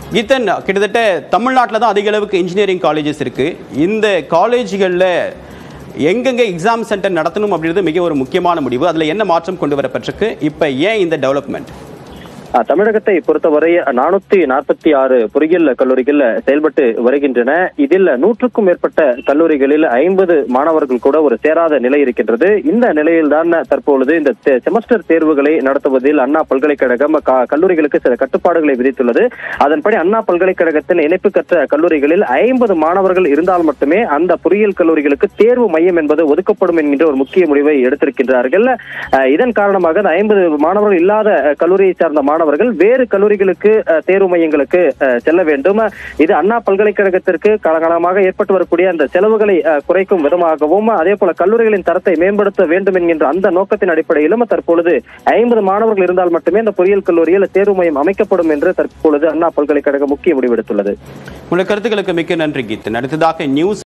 கீதன் கிட்டத்தட்ட தமிழ்நாட்டில் தான் அதிக அளவுக்கு இன்ஜினியரிங் காலேஜஸ் இருக்கு இந்த காலேஜ்களில் எங்கெங்க எக்ஸாம் சென்டர் நடத்தணும் அப்படின்றது மிக ஒரு முக்கியமான முடிவு அதில் என்ன மாற்றம் கொண்டு வரப்பட்டிருக்கு இப்போ ஏன் இந்த டெவலப்மெண்ட் அஹ், தமிழகத்தை பொறுத்தவரை நானூத்தி நாற்பத்தி ஆறு பொறியியல் கல்லூரிகள் செயல்பட்டு வருகின்றன இதில் நூற்றுக்கும் மேற்பட்ட கல்லூரிகளில் ஐம்பது மாணவர்கள் கூட ஒரு சேராத நிலை இருக்கின்றது இந்த நிலையில்தான் தற்பொழுது இந்த தே- செமஸ்டர் தேர்வுகளை நடத்துவதில் அண்ணா பல்கலைக்கழகம் க- கல்லூரிகளுக்கு சில கட்டுப்பாடுகளை விதித்துள்ளது அதன்படி அண்ணா பல்கலைக்கழகத்தின் இணைப்பு கற்ற கல்லூரிகளில் ஐம்பது மாணவர்கள் இருந்தால் மட்டுமே அந்த பொறியியல் கல்லூரிகளுக்கு தேர்வு மையம் என்பது ஒதுக்கப்படும் என்கின்ற ஒரு முக்கிய முடிவை எடுத்திருக்கின்றார்கள் அஹ், இதன் காரணமாக அந்த ஐம்பது மாணவர்கள் இல்லாத அஹ், கல்லூரியை சார்ந்த மாணவர்கள் வேறு கல்லூரிகளுக்கு அஹ், தேர்வு மையங்களுக்கு அஹ், செல்ல வேண்டும் இது அண்ணா பல்கலைக்கழகத்திற்கு காலகாலமாக ஏற்பட்டு வரக்கூடிய அந்த செலவுகளை அஹ், குறைக்கும் விதமாகவும் அதே போல கல்லூரிகளின் தரத்தை மேம்படுத்த வேண்டும் என்கின்ற அந்த நோக்கத்தின் அடிப்படையிலும் தற்பொழுது ஐம்பது மாணவர்கள் இருந்தால் மட்டுமே அந்த பொறியியல் கல்லூரியில் தேர்வு மையம் அமைக்கப்படும் என்று தற்பொழுது அண்ணா பல்கலைக்கழகம் முக்கிய முடிவெடுத்துள்ளது உங்களுடைய கருத்துக்களுக்கு மிக்க நன்றி கீதன் அடுத்ததாக நியூஸ்